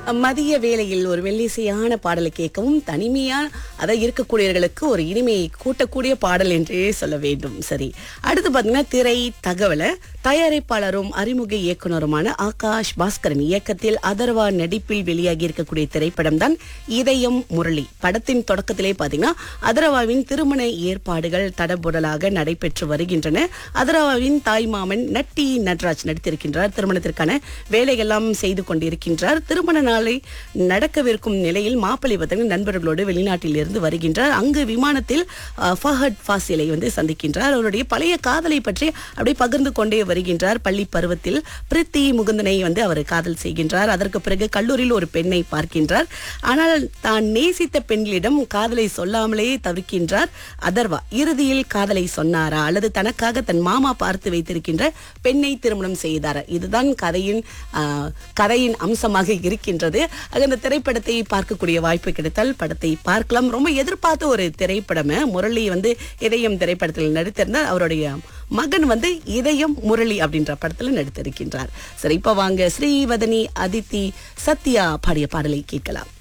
மதிய வேளையில் ஒரு மெல்லிசையான பாடலை கேட்கவும் தனிமையா அதை இருக்கக்கூடியவர்களுக்கு ஒரு இனிமையை கூட்டக்கூடிய பாடல் என்றே சொல்ல வேண்டும் சரி அடுத்து பாத்தீங்கன்னா திரை தகவலை தயாரிப்பாளரும் அறிமுக இயக்குனருமான ஆகாஷ் பாஸ்கரன் இயக்கத்தில் அதர்வா நடிப்பில் வெளியாகி இருக்கக்கூடிய திரைப்படம் தான் இதயம் முரளி படத்தின் தொடக்கத்திலே பாத்தீங்கன்னா அதர்வாவின் திருமண ஏற்பாடுகள் தடபுடலாக நடைபெற்று வருகின்றன அதர்வாவின் தாய் மாமன் நட்டி நட்ராஜ் நடித்திருக்கின்றார் திருமணத்திற்கான வேலையெல்லாம் செய்து கொண்டிருக்கின்றார் திருமண நாளை நடக்கவிருக்கும் நிலையில் மாப்பிள்ளை பார்த்தீங்கன்னா நண்பர்களோடு வெளிநாட்டில் இருந்து வருகின்றார் அங்கு விமானத்தில் அஹ், ஃபஹத் ஃபாசிலை வந்து சந்திக்கின்றார் அவருடைய பழைய காதலை பற்றி அப்படியே பகிர்ந்து கொண்டே வருகின்றார் பள்ளி பருவத்தில் பிரித்தி முகுந்தனை வந்து அவர் காதல் செய்கின்றார் அதற்கு பிறகு கல்லூரியில் ஒரு பெண்ணை பார்க்கின்றார் ஆனால் தான் நேசித்த பெண்களிடம் காதலை சொல்லாமலே தவிர்க்கின்றார் அதர்வா இறுதியில் காதலை சொன்னாரா அல்லது தனக்காக தன் மாமா பார்த்து வைத்திருக்கின்ற பெண்ணை திருமணம் செய்தாரா இதுதான் கதையின் ஆஹ், கதையின் அம்சமாக இருக்கின்றது ஆக இந்த திரைப்படத்தை பார்க்கக்கூடிய வாய்ப்பு கிடைத்தால் படத்தை பார்க்கலாம் ரொம்ப எதிர்பார்த்த ஒரு திரைப்படமே முரளி வந்து இதயம் திரைப்படத்தில் நடித்திருந்தார் அவருடைய மகன் வந்து இதயம் முரளி அப்படின்ற படத்துல நடித்திருக்கின்றார் சரி இப்ப வாங்க ஸ்ரீவதனி அதித்தி சத்யா பாடிய பாடலை கேட்கலாம்